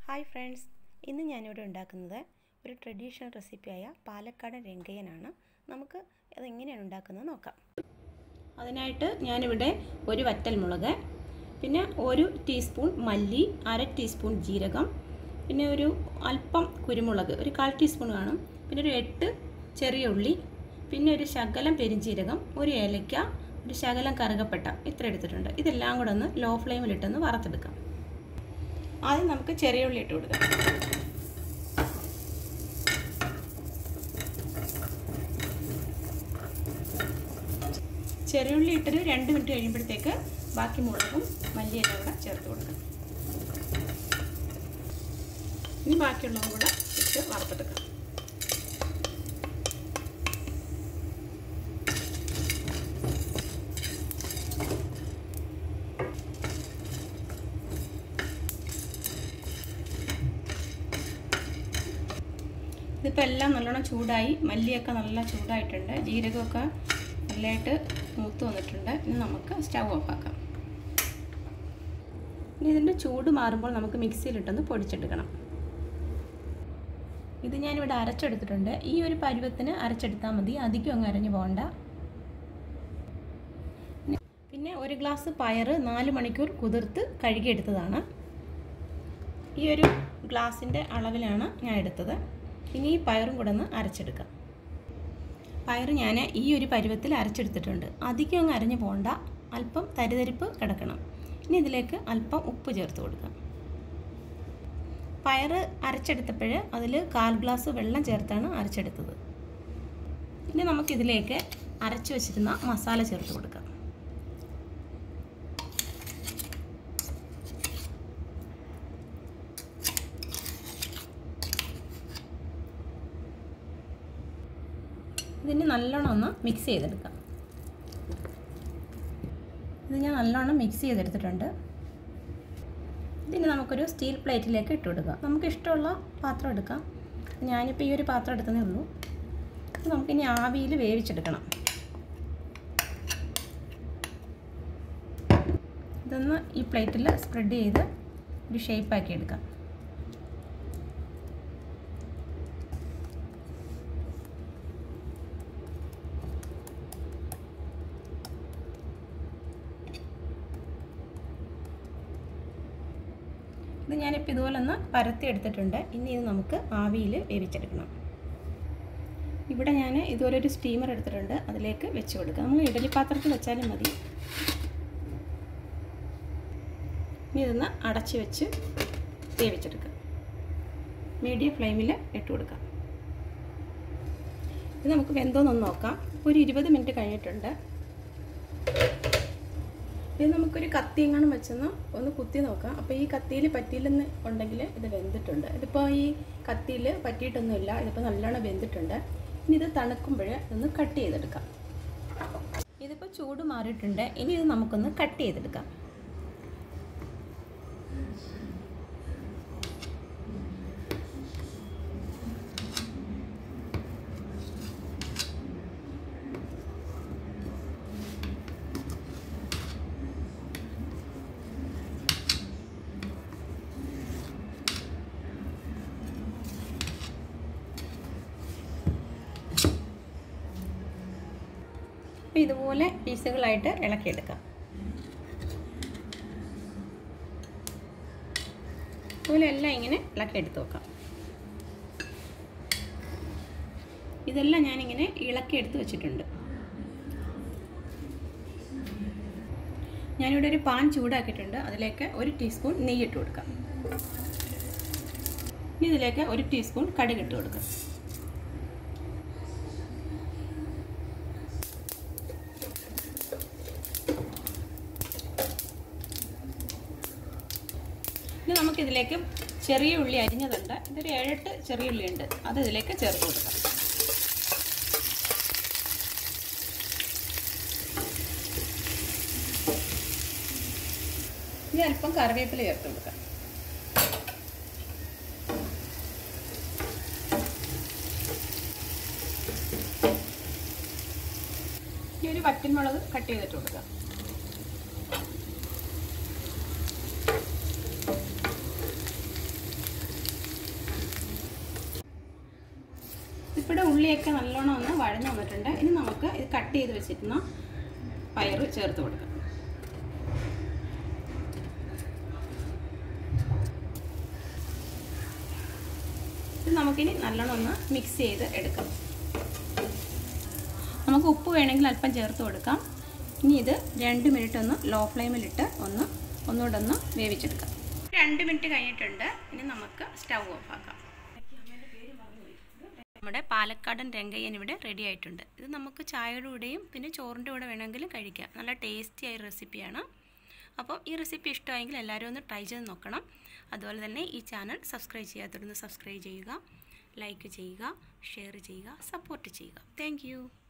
hi friends ഇന്ന് ഞാനിവിടെ ഉണ്ടാക്കുന്നത് ഒരു ട്രഡീഷണൽ റെസിപ്പിയായ പാലക്കാടൻ രംഗയനാണ് നമുക്ക് അതെങ്ങനെയാണ് ഉണ്ടാക്കുന്നത് നോക്കാം അതിനായിട്ട് ഞാനിവിടെ ഒരു വറ്റൽമുളക് പിന്നെ ഒരു ടീസ്പൂൺ മല്ലി അര ടീസ്പൂൺ ജീരകം പിന്നെ ഒരു അല്പം കുരുമുളക് ഒരു കാൽ ടീസ്പൂൺ കാണും പിന്നെ ഒരു എട്ട് ചെറിയ ഉള്ളി പിന്നെ ഒരു ശകലം പെരിഞ്ജീരകം ഒരു ഏലയ്ക്ക ഒരു ശകലം കറുകപ്പെട്ട ഇത്ര എടുത്തിട്ടുണ്ട് ഇതെല്ലാം കൂടെ ഒന്ന് ലോ ഫ്ലെയിമിലിട്ടൊന്ന് വറുത്തെടുക്കാം ആദ്യം നമുക്ക് ചെറിയ ഉള്ളി ഇട്ട് കൊടുക്കാം ചെറിയ ഉള്ളി ഇട്ടൊരു രണ്ട് മിനിറ്റ് കഴിയുമ്പോഴത്തേക്ക് ബാക്കി മുളകും മല്ലിയെല്ലാം കൂടെ ചേർത്ത് കൊടുക്കാം ഇനി ബാക്കിയുള്ളതും കൂടെ ഇട്ട് വറുത്തെടുക്കാം ഇതിപ്പോൾ എല്ലാം നല്ലോണം ചൂടായി മല്ലിയൊക്കെ നല്ല ചൂടായിട്ടുണ്ട് ജീരകമൊക്കെ നല്ലതായിട്ട് മൂത്ത് വന്നിട്ടുണ്ട് ഇനി നമുക്ക് സ്റ്റവ് ഓഫാക്കാം ഇനി ഇതിൻ്റെ ചൂട് മാറുമ്പോൾ നമുക്ക് മിക്സിയിലിട്ടൊന്ന് പൊടിച്ചെടുക്കണം ഇത് ഞാനിവിടെ അരച്ചെടുത്തിട്ടുണ്ട് ഈ ഒരു പരുവത്തിന് അരച്ചെടുത്താൽ മതി അധികം അങ്ങ് അരഞ്ഞു പോകണ്ട പിന്നെ ഒരു ഗ്ലാസ് പയർ നാല് മണിക്കൂർ കുതിർത്ത് കഴുകിയെടുത്തതാണ് ഈ ഒരു ഗ്ലാസിൻ്റെ അളവിലാണ് ഞാൻ എടുത്തത് ഇനി ഈ പയറും കൂടെ ഒന്ന് അരച്ചെടുക്കാം പയർ ഞാൻ ഈ ഒരു പരുവത്തിൽ അരച്ചെടുത്തിട്ടുണ്ട് അധികം അങ്ങ് അരഞ്ഞു പോകണ്ട അല്പം തരിതരിപ്പ് കിടക്കണം ഇനി ഇതിലേക്ക് അല്പം ഉപ്പ് ചേർത്ത് കൊടുക്കാം പയർ അരച്ചെടുത്തപ്പോൾ അതിൽ കാൽ ഗ്ലാസ് വെള്ളം ചേർത്താണ് അരച്ചെടുത്തത് ഇനി നമുക്കിതിലേക്ക് അരച്ചു വെച്ചിരുന്ന മസാല ചേർത്ത് കൊടുക്കാം ഇതിന് നല്ലോണം ഒന്ന് മിക്സ് ചെയ്തെടുക്കാം ഇത് ഞാൻ നല്ലോണം മിക്സ് ചെയ്തെടുത്തിട്ടുണ്ട് ഇതിന് നമുക്കൊരു സ്റ്റീൽ പ്ലേറ്റിലേക്ക് ഇട്ട് കൊടുക്കാം നമുക്ക് ഇഷ്ടമുള്ള പാത്രം എടുക്കാം ഞാനിപ്പോൾ ഈ ഒരു പാത്രം എടുത്തതേ ഉള്ളൂ ഇത് നമുക്കിനി ആവിയിൽ വേവിച്ചെടുക്കണം ഇതൊന്ന് ഈ പ്ലേറ്റിൽ സ്പ്രെഡ് ചെയ്ത് ഒരു ഷേപ്പാക്കി എടുക്കാം ഇത് ഞാനിപ്പോൾ ഇതുപോലെ ഒന്ന് പരത്തി എടുത്തിട്ടുണ്ട് ഇനി ഇത് നമുക്ക് ആവിയിൽ വേവിച്ചെടുക്കണം ഇവിടെ ഞാൻ ഇതുപോലെ ഒരു സ്റ്റീമർ എടുത്തിട്ടുണ്ട് അതിലേക്ക് വെച്ച് കൊടുക്കുക നമ്മൾ ഇഡലി പാത്രത്തിൽ വെച്ചാലും മതി ഇനി ഇതൊന്ന് അടച്ച് വെച്ച് വേവിച്ചെടുക്കുക മീഡിയം ഫ്ലെയിമിൽ ഇട്ട് കൊടുക്കാം ഇത് നമുക്ക് വെന്തോന്നൊന്ന് നോക്കാം ഒരു ഇരുപത് മിനിറ്റ് കഴിഞ്ഞിട്ടുണ്ട് ഇത് നമുക്കൊരു കത്തി എങ്ങാനും വെച്ചെന്ന് ഒന്ന് കുത്തി നോക്കാം അപ്പോൾ ഈ കത്തിയിൽ പറ്റിയില്ലെന്ന് ഉണ്ടെങ്കിൽ ഇത് വെന്തിട്ടുണ്ട് ഇതിപ്പോൾ ഈ കത്തിയിൽ പറ്റിയിട്ടൊന്നുമില്ല ഇതിപ്പോൾ നല്ലോണം വെന്തിട്ടുണ്ട് ഇനി ഇത് തണുക്കുമ്പോൾ ഇതൊന്ന് കട്ട് ചെയ്തെടുക്കാം ഇതിപ്പോൾ ചൂട് മാറിയിട്ടുണ്ട് ഇനി ഇത് നമുക്കൊന്ന് കട്ട് ചെയ്തെടുക്കാം അപ്പോൾ ഇതുപോലെ പീസുകളായിട്ട് ഇളക്കിയെടുക്കാം അതുപോലെ എല്ലാം ഇങ്ങനെ ഇളക്കിയെടുത്ത് വെക്കാം ഇതെല്ലാം ഞാനിങ്ങനെ ഇളക്കിയെടുത്ത് വെച്ചിട്ടുണ്ട് ഞാനിവിടെ ഒരു പാൻ ചൂടാക്കിയിട്ടുണ്ട് അതിലേക്ക് ഒരു ടീസ്പൂൺ നെയ്യിട്ട് കൊടുക്കാം ഇനി ഇതിലേക്ക് ഒരു ടീസ്പൂൺ കടുക് ഇട്ട് കൊടുക്കാം ഇനി നമുക്കിതിലേക്ക് ചെറിയ ഉള്ളി അരിഞ്ഞതുണ്ട് ഇതൊരു ഏഴെട്ട് ചെറിയ ഉള്ളി ഉണ്ട് അത് ഇതിലേക്ക് ചേർത്ത് കൊടുക്കാം ഇനി അല്പം കറിവേപ്പില ചേർത്ത് കൊടുക്കാം ഇനി ഒരു വറ്റൻമുളക് കട്ട് ചെയ്തിട്ട് കൊടുക്കാം ഇവിടെ ഉള്ളിയൊക്കെ നല്ലോണം ഒന്ന് വഴഞ്ഞു വന്നിട്ടുണ്ട് ഇനി നമുക്ക് ഇത് കട്ട് ചെയ്ത് വെച്ചിരുന്ന പയർ ചേർത്ത് കൊടുക്കാം ഇത് നമുക്കിനി നല്ലോണം ഒന്ന് മിക്സ് ചെയ്ത് എടുക്കാം നമുക്ക് ഉപ്പ് വേണമെങ്കിൽ അല്പം ചേർത്ത് കൊടുക്കാം ഇനി ഇത് രണ്ട് മിനിറ്റ് ഒന്ന് ലോ ഫ്ലെയിമിലിട്ട് ഒന്ന് ഒന്നുകൂടെ ഒന്ന് വേവിച്ചെടുക്കാം രണ്ട് മിനിറ്റ് കഴിഞ്ഞിട്ടുണ്ട് ഇനി നമുക്ക് സ്റ്റൗ ഓഫ് ആക്കാം നമ്മുടെ പാലക്കാടൻ രംഗയ്യൻ ഇവിടെ റെഡി ആയിട്ടുണ്ട് ഇത് നമുക്ക് ചായയുടെ കൂടെയും പിന്നെ ചോറിൻ്റെ കൂടെ വേണമെങ്കിലും കഴിക്കാം നല്ല ടേസ്റ്റി ആയ റെസിപ്പിയാണ് അപ്പോൾ ഈ റെസിപ്പി ഇഷ്ടമായെങ്കിൽ എല്ലാവരും ഒന്ന് ട്രൈ ചെയ്ത് നോക്കണം അതുപോലെ തന്നെ ഈ ചാനൽ സബ്സ്ക്രൈബ് ചെയ്യാത്തവരൊന്ന് സബ്സ്ക്രൈബ് ചെയ്യുക ലൈക്ക് ചെയ്യുക ഷെയർ ചെയ്യുക സപ്പോർട്ട് ചെയ്യുക താങ്ക്